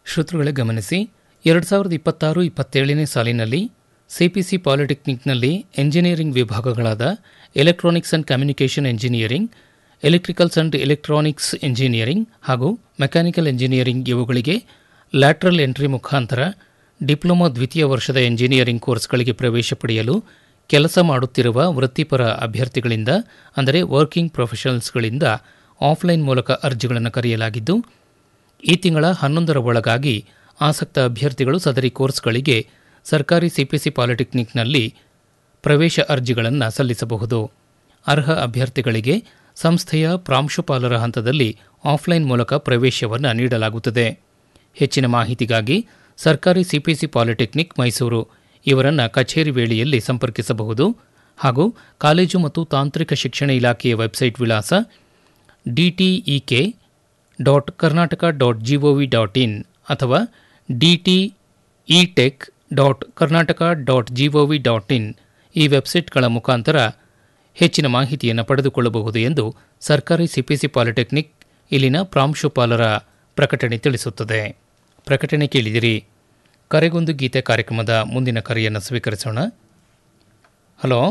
ಶ್ರೋತೃಗಳೇ ಗಮನಿಸಿ ಎರಡು ಸಾವಿರದ ಇಪ್ಪತ್ತಾರು ಇಪ್ಪತ್ತೇಳನೇ ಸಾಲಿನಲ್ಲಿ ಸಿಪಿಸಿ ಪಾಲಿಟೆಕ್ನಿಕ್ನಲ್ಲಿ ಎಂಜಿನಿಯರಿಂಗ್ ವಿಭಾಗಗಳಾದ electronics and communication engineering electricals and electronics engineering ಹಾಗೂ ಮೆಕ್ಯಾನಿಕಲ್ ಎಂಜಿನಿಯರಿಂಗ್ ಇವುಗಳಿಗೆ ಲ್ಯಾಟ್ರಲ್ ಎಂಟ್ರಿ ಮುಖಾಂತರ ಡಿಪ್ಲೊಮಾ ದ್ವಿತೀಯ ವರ್ಷದ ಎಂಜಿನಿಯರಿಂಗ್ ಕೋರ್ಸ್ಗಳಿಗೆ ಪ್ರವೇಶ ಪಡೆಯಲು ಕೆಲಸ ಮಾಡುತ್ತಿರುವ ವೃತ್ತಿಪರ ಅಭ್ಯರ್ಥಿಗಳಿಂದ ಅಂದರೆ ವರ್ಕಿಂಗ್ ಪ್ರೊಫೆಷನಲ್ಸ್ಗಳಿಂದ ಆಫ್ಲೈನ್ ಮೂಲಕ ಅರ್ಜಿಗಳನ್ನು ಕರೆಯಲಾಗಿದ್ದು ಈ ತಿಂಗಳ ಹನ್ನೊಂದರ ಒಳಗಾಗಿ ಆಸಕ್ತ ಅಭ್ಯರ್ಥಿಗಳು ಸದರಿ ಕೋರ್ಸ್ಗಳಿಗೆ ಸರ್ಕಾರಿ ಸಿಪಿಸಿ ಪಾಲಿಟೆಕ್ನಿಕ್ನಲ್ಲಿ ಪ್ರವೇಶ ಅರ್ಜಿಗಳನ್ನು ಸಲ್ಲಿಸಬಹುದು ಅರ್ಹ ಅಭ್ಯರ್ಥಿಗಳಿಗೆ ಸಂಸ್ಥೆಯ ಪ್ರಾಂಶುಪಾಲರ ಹಂತದಲ್ಲಿ ಆಫ್ಲೈನ್ ಮೂಲಕ ಪ್ರವೇಶವನ್ನು ನೀಡಲಾಗುತ್ತದೆ ಹೆಚ್ಚಿನ ಮಾಹಿತಿಗಾಗಿ ಸರ್ಕಾರಿ ಸಿಪಿಸಿ ಪಾಲಿಟೆಕ್ನಿಕ್ ಮೈಸೂರು ಇವರನ್ನು ಕಚೇರಿ ವೇಳೆಯಲ್ಲಿ ಸಂಪರ್ಕಿಸಬಹುದು ಹಾಗೂ ಕಾಲೇಜು ಮತ್ತು ತಾಂತ್ರಿಕ ಶಿಕ್ಷಣ ಇಲಾಖೆಯ ವೆಬ್ಸೈಟ್ ವಿಳಾಸ DTEK dot Karnataka dot GOV dot in ಅಥವಾ DTE tech dot Karnataka dot GOV dot in ಈ ವೆಬ್ಸೈಟ್ಗಳ ಮುಖಾಂತರ ಹೆಚ್ಚಿನ ಮಾಹಿತಿಯನ್ನು ಪಡೆದುಕೊಳ್ಳಬಹುದು ಎಂದು ಸರ್ಕಾರಿ ಸಿಪಿಸಿ ಪಾಲಿಟೆಕ್ನಿಕ್ ಇಲ್ಲಿನ ಪ್ರಾಂಶುಪಾಲರ ಪ್ರಕಟಣೆ ತಿಳಿಸುತ್ತದೆ ಪ್ರಕಟಣೆ ಕೇಳಿದಿರಿ ಕರೆಗೊಂದು ಗೀತೆ ಕಾರ್ಯಕ್ರಮದ ಮುಂದಿನ ಕರೆಯನ್ನು ಸ್ವೀಕರಿಸೋಣ ಹಲೋ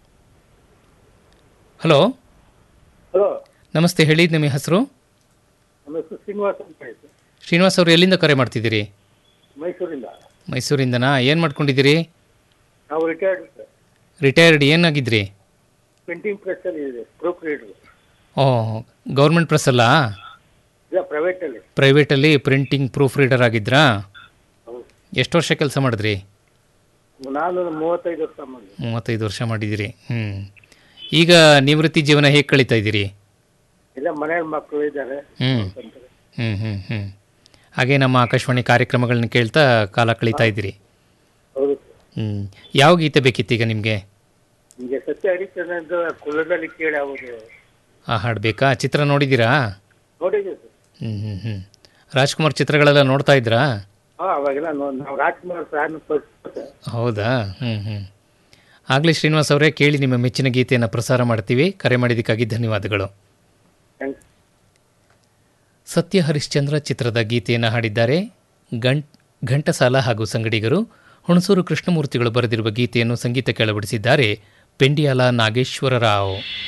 ಹಲೋ ಹಲೋ ನಮಸ್ತೆ ಹೇಳಿ ನಿಮ್ಮ ಹೆಸರು ನಮ್ಮ ಹೆಸರು ಶ್ರೀನಿವಾಸ್ ಅಂತ ಹೇಳಿ ಶ್ರೀನಿವಾಸ್ ಅವರು ಎಲ್ಲಿಂದ ಕರೆ ಮಾಡ್ತಿದ್ದೀರಿ ಮೈಸೂರಿಂದ ಮೈಸೂರಿಂದನಾ ಏನು ಮಾಡ್ಕೊಂಡಿದ್ದೀರಿ ನಾವು ರಿಟೈರ್ಡ್ ಸರ್ ರಿಟೈರ್ಡ್ ಏನಾಗಿದ್ರಿ ಪ್ರಿಂಟಿಂಗ್ ಪ್ರೆಸ್ಸಲ್ಲಿ ಇದೆ ಪ್ರೂಫ್ ರೀಡರ್ ಓ ಗೌರ್ಮೆಂಟ್ ಪ್ರೆಸ್ ಅಲ್ಲ ಇಲ್ಲ ಪ್ರೈವೇಟಲ್ಲಿ ಪ್ರೈವೇಟಲ್ಲಿ ಪ್ರಿಂಟಿಂಗ್ ಪ್ರೂಫ್ ರೀಡರ್ ಆಗಿದ್ರಾ ಹೌದು ಎಷ್ಟು ವರ್ಷ ಕೆಲಸ ಮಾಡಿದ್ರಿ ನಾನು ಮೂವತ್ತೈದು ವರ್ಷ ಮಾಡಿ ಮೂವತ್ತೈದು ವರ್ಷ ಮಾಡಿದ್ದೀರಿ ಹ್ಞೂ ಈಗ ನಿವೃತ್ತಿ ಜೀವನ ಹೇಗೆ ಕಳೀತಾ ಇದ್ದೀರಿ ಇಲ್ಲ ಮನೆಯಲ್ಲಿ ಮಕ್ಕಳು ಇದ್ದಾರೆ ಹ್ಞೂ ಅಂತಾರೆ. ಹ್ಞೂ ಹ್ಞೂ ಹ್ಞೂ ಹಾಗೆ ನಮ್ಮ ಆಕಾಶವಾಣಿ ಕಾರ್ಯಕ್ರಮಗಳನ್ನ ಕೇಳ್ತಾ ಕಾಲ ಕಳೀತಾ ಇದ್ದೀರಿ ಹೌದು ಸರ್ ಹ್ಞೂ ಯಾವ ಗೀತೆ ಬೇಕಿತ್ತು ಈಗ ನಿಮಗೆ ನಿಮಗೆ ಸತ್ಯ ಹರಿಚಂದ್ರ ಕುಲದಲ್ಲಿ ಕೇಳಿ ಅವರು ಆ ಹಾಡು ಬೇಕಾ ಚಿತ್ರ ನೋಡಿದ್ದೀರಾ ನೋಡಿದ್ದೀವಿ ಸರ್ ಹ್ಞೂ ಹ್ಞೂ ಹ್ಞೂ ರಾಜ್ಕುಮಾರ್ ಚಿತ್ರಗಳೆಲ್ಲ ನೋಡ್ತಾ ಇದ್ರಾ ಹಾಂ ಅವಾಗೆಲ್ಲ ನೋ- ನಾವು ರಾಜ್ಕುಮಾರ್ ಫ್ಯಾನ್ ಸರ್ ಹೌದಾ ಹ್ಞೂ ಹ್ಞೂ ಆಗಲೇ ಶ್ರೀನಿವಾಸ್ ಅವರೇ ಕೇಳಿ ನಿಮ್ಮ ಮೆಚ್ಚಿನ ಗೀತೆಯನ್ನು ಪ್ರಸಾರ ಮಾಡ್ತೀವಿ ಕರೆ ಮಾಡಿದ್ದಕ್ಕಾಗಿ ಧನ್ಯವಾದಗಳು ಥ್ಯಾಂಕ್ಸ್ ಸತ್ಯ ಹರಿಶ್ಚಂದ್ರ ಚಿತ್ರದ ಗೀತೆಯನ್ನು ಹಾಡಿದ್ದಾರೆ ಗಂಟ್ ಘಂಟಸಾಲ ಹಾಗೂ ಸಂಗಡಿಗರು ಹುಣಸೂರು ಕೃಷ್ಣಮೂರ್ತಿಗಳು ಬರೆದಿರುವ ಗೀತೆಯನ್ನು ಸಂಗೀತ ಕೆಳಬಿಡಿಸಿದ್ದಾರೆ ಪೆಂಡಿಯಾಲ ನಾಗೇಶ್ವರ ರಾವ್